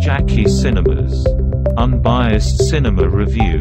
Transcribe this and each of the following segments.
Jackie Cinemas. Unbiased cinema review.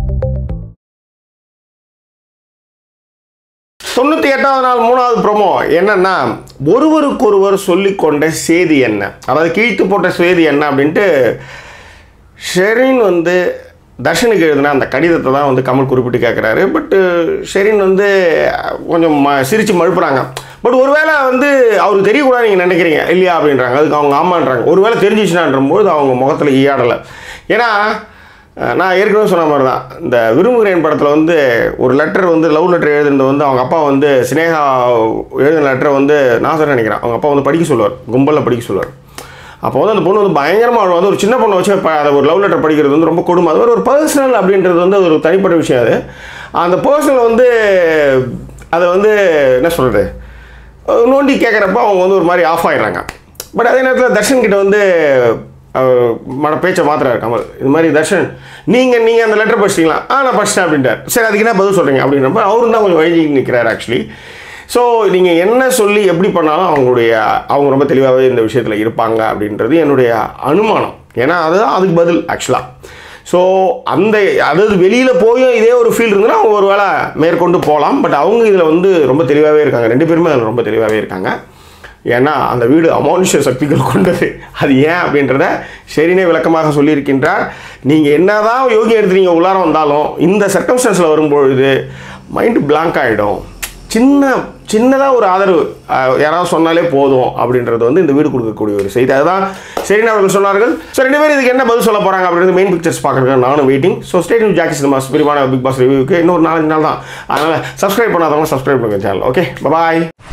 தொண்ணூற்றி எட்டாவது நாள் மூணாவது ப்ரோமோ என்னன்னா ஒருவருக்கொருவர் சொல்லிக்கொண்ட செய்தி என்ன அதாவது கிழித்து போட்ட செய்தி என்ன அப்படின்ட்டு ஷெரின் வந்து தர்ஷனுக்கு எழுதின அந்த கடிதத்தை தான் வந்து கமல் குறிப்பிட்டு கேட்குறாரு பட்டு ஷெரின் வந்து கொஞ்சம் ம சிரித்து மழுப்புறாங்க பட் ஒருவேளை வந்து அவருக்கு தெரியக்கூடாது நீங்கள் நினைக்கிறீங்க இல்லையா அப்படின்றாங்க அதுக்கு அவங்க ஆமான்றாங்க ஒருவேளை தெரிஞ்சிச்சுனான்றபோது அவங்க முகத்தில் ஈயாடலை ஏன்னா அஹ், நான் ஏற்கனவே சொன்ன மாதிரி தான் இந்த விரும்புகிறேன் படத்தில் வந்து ஒரு லெட்டர் வந்து லவ் லெட்டர் எழுதுனது வந்து அவங்க அப்பா வந்து சினேகா எழுதின லெட்டரை வந்து நாசர் நினைக்கிறேன் அவங்க அப்பா வந்து படிக்க சொல்லுவார் கும்பலில் படிக்க சொல்லுவார் அப்போ வந்து அந்த பொண்ணு வந்து பயங்கரமாக அழுவும். அது ஒரு சின்ன பொண்ணை வச்சு ப- அதை ஒரு லவ் லெட்டர் படிக்கிறது வந்து ரொம்ப கொடுமை அது ஒரு பர்சனல் அப்படின்றது வந்து அது ஒரு தனிப்பட்ட விஷயம் அது அந்த பர்சனல் வந்து அதை வந்து என்ன சொல்கிறது நோண்டி கேட்குறப்ப அவங்க வந்து ஒரு மாதிரி ஆஃப் ஆயிடுறாங்க பட் அதே நேரத்தில் தர்ஷன் கிட்ட வந்து அவர் மன பேச்சை மாத்துறாரு கமல் இது மாதிரி தர்ஷன் நீங்கள் நீங்கள் அந்த லெட்டர் படிச்சிட்டீங்களா ஆ நான் படிச்சிட்டேன் அப்படின்ட்டார் சரி அதுக்கு என்ன பதில் சொல்கிறீங்க அப்படின்றப்ப அவரும் தான் கொஞ்சம் வழங்கி நிற்கிறார் ஆக்சுவலி ஸோ நீங்கள் என்ன சொல்லி எப்படி பண்ணாலும் அவங்களுடைய அவங்க ரொம்ப தெளிவாகவே இந்த விஷயத்தில் இருப்பாங்க அப்படின்றது என்னுடைய அனுமானம் ஏன்னா அதுதான் அதுக்கு பதில் ஆக்சுவலாக ஸோ அந்த அதாவது வெளியில் போயும் இதே ஒரு ஃபீல் இருந்ததுன்னா அவங்க ஒரு வேளை மேற்கொண்டு போகலாம் பட் அவங்க இதில் வந்து ரொம்ப தெளிவாகவே இருக்காங்க ரெண்டு பேருமே அதில் ரொம்ப தெளிவாகவே இருக்காங்க ஏன்னா அந்த வீடு அமானுஷ்ய சக்திகள் கொண்டது அது ஏன் அப்படின்றத சரினே விளக்கமாக சொல்லியிருக்கின்றார் நீங்கள் என்னதான் யோகி எடுத்து நீங்கள் உள்ளார வந்தாலும் இந்த சர்க்கம்ஸ்டன்ஸில் வரும்பொழுது மைண்டு blank ஆகிடும் சின்ன சின்னதாக ஒரு ஆதரவு அஹ், யாராவது சொன்னாலே போதும் அப்படின்றது வந்து இந்த வீடு கொடுக்கக்கூடிய ஒரு செய்தி அதுதான் சரின்னு அவர்கள் சொன்னார்கள் ஸோ ரெண்டு பேரும் இதுக்கு என்ன பதில் சொல்ல போகிறாங்க அப்படின்றது மெயின் பிக்சர்ஸ் பார்க்குறதுக்கு நானும் waiting so state Jackie cinemas விரிவான பிக் பாஸ் ரிவ்யூக்கு இன்னொரு நாலஞ்சு நாள் தான் அதனால் சப்ஸ்கிரைப் பண்ணாதவங்க சப்ஸ்கிரைப் பண்ணுங்க சேனல் ஓகே பாய்